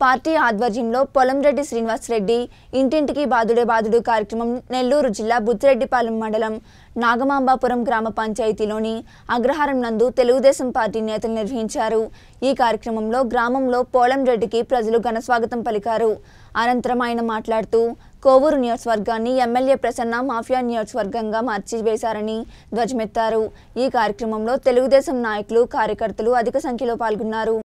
Party ఆధ్వర్యంలో పొలంరెడ్డి శ్రీనివాసరెడ్డి ఇంటింటికి బాదుడే బాదుడు కార్యక్రమం నెల్లూరు జిల్లా బుచ్చిరెడ్డిపాలెం మండలం నాగమాంబాపురం గ్రామ పంచాయతీలోని అగ్రహారం నందు తెలుగుదేశం పార్టీ నేతలు నిర్వహించారు ఈ కార్యక్రమంలో గ్రామంలో పోలంరెడ్డికి ప్రజలు ఘనస్వాగతం పలికారు అనంతరం ఆయన మాట్లాడుతూ కోవూరు నియోజకవర్గాన్ని ఎమ్మెల్యే ప్రసన్న మాఫియా నియోజకవర్గంగా మార్చివేశారని ధ్వజమెత్తారు ఈ కార్యక్రమంలో తెలుగుదేశం నాయకులు కార్యకర్తలు అధిక సంఖ్యలో పాల్గొన్నారు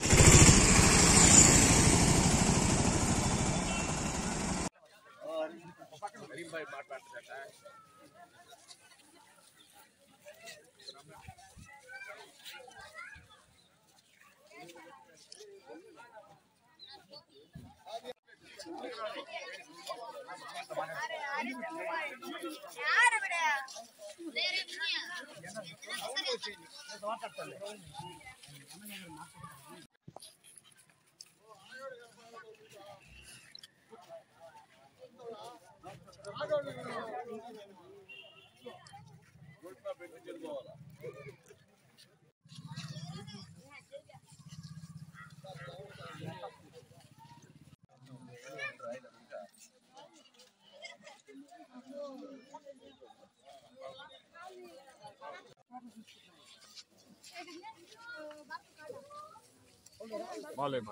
మాలేమా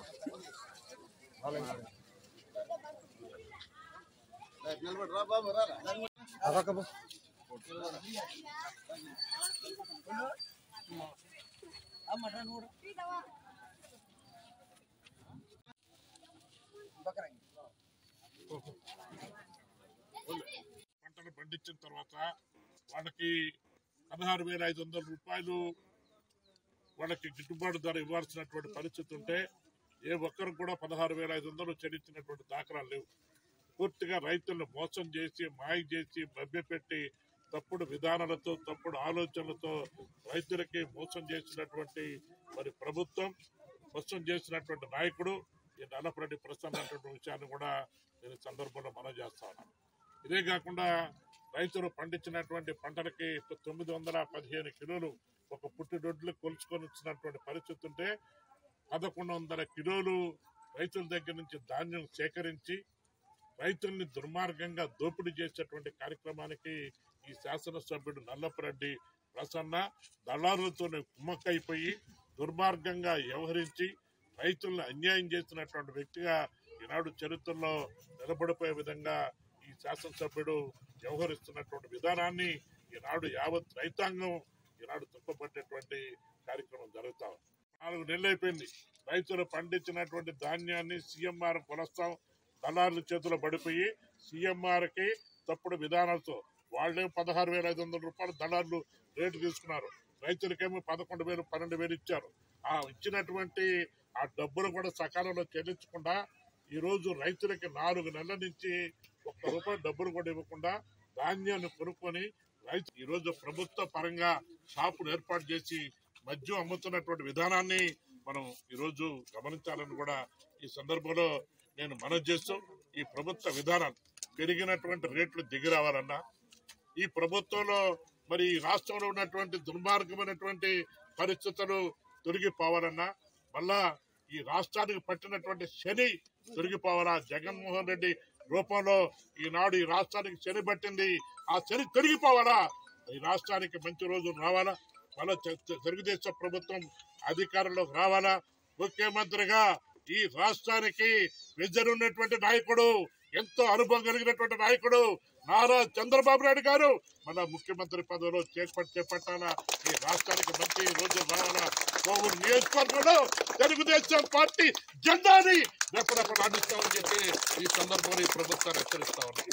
పంటను పండించిన తర్వాత వాళ్ళకి పదహారు వేల ఐదు వందల రూపాయలు వాళ్ళకి గిట్టుబాటు ధర ఇవ్వాల్సినటువంటి పరిస్థితి ఉంటే ఏ ఒక్కరు కూడా పదహారు వేల ఐదు వందలు చెల్లించినటువంటి దాఖలాలు లేవు పూర్తిగా రైతులను మోసం చేసి మాయ చేసి మభ్యపెట్టి తప్పుడు విధానాలతో తప్పుడు ఆలోచనలతో రైతులకి మోసం చేసినటువంటి మరి ప్రభుత్వం మోసం చేసినటువంటి నాయకుడు ఈ నల్లపరెడ్డి ప్రసన్న అన్నటువంటి విషయాన్ని కూడా నేను ఈ సందర్భంలో మనం చేస్తా ఉన్నాను ఇదే కాకుండా రైతులు పండించినటువంటి పంటలకి ఇప్పుడు తొమ్మిది వందల పదిహేను కిలోలు ఒక పుట్టిదొడ్లు కొలుచుకొని వచ్చినటువంటి పరిస్థితి ఉంటే పదకొండు వందల కిలోలు రైతుల దగ్గర నుంచి ధాన్యం సేకరించి రైతుల్ని దుర్మార్గంగా దోపిడీ చేసేటువంటి కార్యక్రమానికి ఈ శాసనసభ్యుడు నల్లపరెడ్డి ప్రసన్న దళారులతోనే కుమ్మక్కైపోయి దుర్మార్గంగా వ్యవహరించి రైతులను అన్యాయం చేసినటువంటి వ్యక్తిగా ఈనాడు చరిత్రలో నిలబడిపోయే విధంగా ఈ శాసనసభ్యుడు వ్యవహరిస్తున్నటువంటి విధానాన్ని ఈనాడు యావత్ రైతాంగం ఈనాడు తప్పబట్టేటువంటి కార్యక్రమం జరుగుతా ఉంది. నాలుగు నెలలు అయిపోయింది రైతులు పండించినటువంటి ధాన్యాన్ని సీఎంఆర్ కొనస్తాం దళారుల చేతిలో పడిపోయి సీఎంఆర్ కి తప్పుడు విధానాలతో వాళ్ళే పదహారు వేల ఐదు వందల రూపాయలు దళారులు రేటు తీసుకున్నారు రైతులకేమో పదకొండు వేలు పన్నెండు వేలు ఇచ్చారు ఆ ఇచ్చినటువంటి ఆ డబ్బులు కూడా సకాలంలో చెల్లించకుండా ఈ రోజు రైతులకి నాలుగు నెలల నుంచి ఒక్క రూపాయి డబ్బులు కూడా ఇవ్వకుండా ధాన్యాన్ని కొనుక్కొని రైతు ఈ రోజు ప్రభుత్వ పరంగా షాపులు ఏర్పాటు చేసి మద్యం అమ్ముతున్నటువంటి విధానాన్ని మనం ఈ రోజు గమనించాలని కూడా ఈ సందర్భంలో నేను మనవి చేస్తూ ఈ ప్రభుత్వ విధానాలు పెరిగినటువంటి రేట్లు దిగి రావాలన్నా ఈ ప్రభుత్వంలో మరి ఈ రాష్ట్రంలో ఉన్నటువంటి దుర్మార్గమైనటువంటి పరిస్థితులు తొలగిపోవాలన్నా మళ్ళా ఈ రాష్ట్రానికి పట్టినటువంటి శని తొలగిపోవాలా జగన్మోహన్ రెడ్డి రూపంలో ఈనాడు ఈ రాష్ట్రానికి శని పట్టింది ఆ శని తొలగిపోవాలా ఈ రాష్ట్రానికి మంచి రోజులు రావాలా మళ్ళా తె- తెలుగుదేశం ప్రభుత్వం అధికారంలోకి రావాలా ముఖ్యమంత్రిగా ఈ రాష్ట్రానికి విజన్ ఉన్నటువంటి నాయకుడు ఎంతో అనుభవం కలిగినటువంటి నాయకుడు నారా చంద్రబాబు నాయుడు గారు మన ముఖ్యమంత్రి పదవిలో చేపట్టి చేపట్టాలా ఈ రాష్ట్రానికి మంచి రోజులు రావాలా కోవూరు నియోజకవర్గంలో తెలుగుదేశం పార్టీ జెండాని రెప్పరెప్పలు అందిస్తామని చెప్పి ఈ సందర్భంలో ఈ ప్రభుత్వాన్ని హెచ్చరిస్తా ఉన్నాం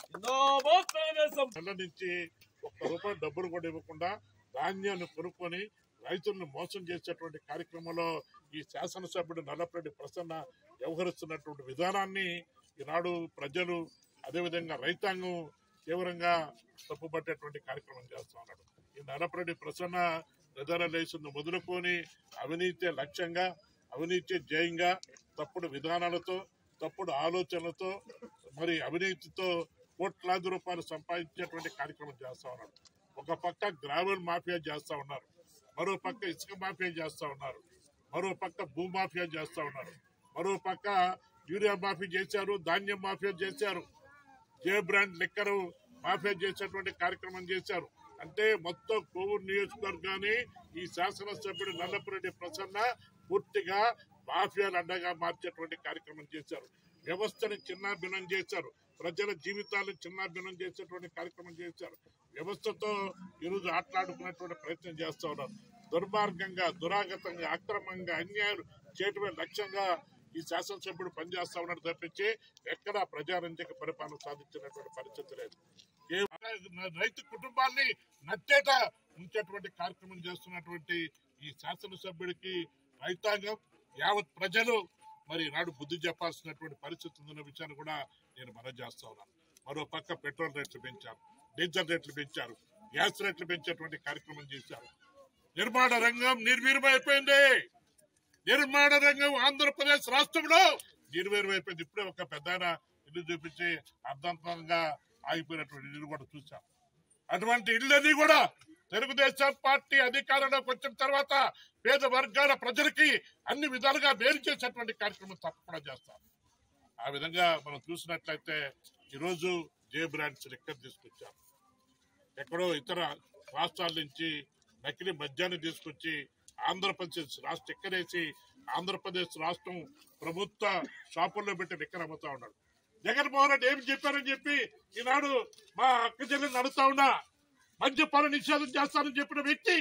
నెల నుంచి ఒక్క రూపాయి డబ్బులు కూడా ఇవ్వకుండా ధాన్యాన్ని కొనుక్కొని రైతులను మోసం చేసేటువంటి కార్యక్రమంలో ఈ శాసనసభ్యుడు నల్లపరెడ్డి ప్రసన్న వ్యవహరిస్తున్నటువంటి విధానాన్ని ఈనాడు ప్రజలు అదేవిధంగా రైతాంగం తీవ్రంగా తప్పుపట్టేటువంటి కార్యక్రమం చేస్తా ఉన్నాడు ఈ నల్లపరెడ్డి ప్రసన్న నిద్రలేసింది మొదలుకొని అవినీతి లక్ష్యంగా అవినీతి జయంగా తప్పుడు విధానాలతో తప్పుడు ఆలోచనలతో మరి అవినీతితో కోట్లాది రూపాయలు సంపాదించేటువంటి కార్యక్రమం చేస్తా ఉన్నాడు ఒక పక్క గ్రావెల్ మాఫియా చేస్తా ఉన్నారు మరో పక్క ఇసుక మాఫియా చేస్తా ఉన్నారు మరో పక్క భూ మాఫియా చేస్తా ఉన్నారు మరో పక్క యూరియా మాఫీ చేశారు ధాన్యం మాఫీ చేశారు జే బ్రాండ్ లిక్కర్ మాఫియా చేసేటువంటి కార్యక్రమం చేశారు అంటే మొత్తం కోవూరు నియోజకవర్గాన్ని ఈ శాసనసభ్యుడు నల్లపురెడ్డి ప్రసన్న పూర్తిగా మాఫియాలు అడ్డగా మార్చేటువంటి కార్యక్రమం చేశారు వ్యవస్థని చిన్నాభిన్నం చేశారు ప్రజల జీవితాలను చిన్నాభిన్నం చేసేటువంటి కార్యక్రమం చేశారు వ్యవస్థతో ఈరోజు ఆటలాడుకునేటువంటి ప్రయత్నం చేస్తా ఉన్నారు దుర్మార్గంగా దురాగతంగా అక్రమంగా అన్యాయాలు చేయటమే లక్ష్యంగా ఈ శాసనసభ్యుడు పనిచేస్తా ఉన్నాడు తప్పించి ఎక్కడా ప్రజారంజక పరిపాలన సాధించినటువంటి పరిస్థితి లేదు కేవలం రైతు కుటుంబాన్ని నట్టేట ఉంచేటువంటి కార్యక్రమం చేస్తున్నటువంటి ఈ శాసనసభ్యుడికి రైతాంగం యావత్ ప్రజలు మరి నాడు బుద్ధి చెప్పాల్సినటువంటి పరిస్థితి ఉందన్న విషయాన్ని కూడా నేను మనం చేస్తా ఉన్నాను మరో పక్క పెట్రోల్ రేట్లు పెంచారు డీజిల్ రేట్లు పెంచారు గ్యాస్ రేట్లు పెంచేటువంటి కార్యక్రమం చేశారు నిర్మాణ రంగం నిర్వీర్యమైపోయింది నిర్మాణ రంగం ఆంధ్రప్రదేశ్ రాష్ట్రంలో నిర్వీర్యమైపోయింది ఇప్పుడే ఒక పెద్ద ఇల్లు చూపించి అర్థంతంగా ఆగిపోయినటువంటి ఇల్లు కూడా చూసాం అటువంటి ఇళ్ళని కూడా తెలుగుదేశం పార్టీ అధికారంలోకి వచ్చిన తర్వాత పేద వర్గాల ప్రజలకి అన్ని విధాలుగా మేలు చేసేటువంటి కార్యక్రమం తప్పకుండా చేస్తాం ఆ విధంగా మనం చూసినట్లయితే ఈరోజు జే బ్రాండ్స్ లెక్క తీసుకొచ్చాం ఎక్కడో ఇతర రాష్ట్రాల నుంచి నకిలీ మద్యాన్ని తీసుకొచ్చి ఆంధ్రప్రదేశ్ రాష్ట్ర ఎక్కడేసి ఆంధ్రప్రదేశ్ రాష్ట్రం ప్రభుత్వ షాపుల్లో పెట్టి లెక్కలు అమ్ముతా ఉన్నాడు జగన్మోహన్ రెడ్డి ఏమి చెప్పారని చెప్పి ఈనాడు మా అక్క చెల్లెని నడుస్తా ఉన్నా మద్యపాన నిషేధం చేస్తానని చెప్పిన వ్యక్తి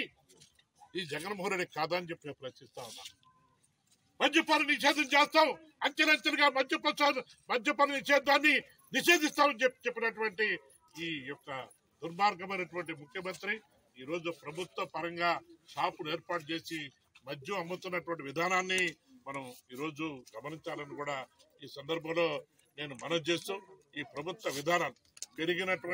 ఈ జగన్మోహన్ రెడ్డి కాదని చెప్పి నేను ప్రశ్నిస్తా ఉన్నా మద్యపాన నిషేధం చేస్తాం అంచెలంచెలుగా మద్యపాన మద్యపాన నిషేధాన్ని నిషేధిస్తామని చెప్పి చెప్పినటువంటి ఈ యొక్క దుర్మార్గమైనటువంటి ముఖ్యమంత్రి ఈ రోజు ప్రభుత్వ పరంగా షాపులు ఏర్పాటు చేసి మద్యం అమ్ముతున్నటువంటి విధానాన్ని మనం ఈ రోజు గమనించాలని కూడా ఈ సందర్భంలో నేను మనవి చేస్తూ ఈ ప్రభుత్వ విధానాలు పెరిగినటువంటి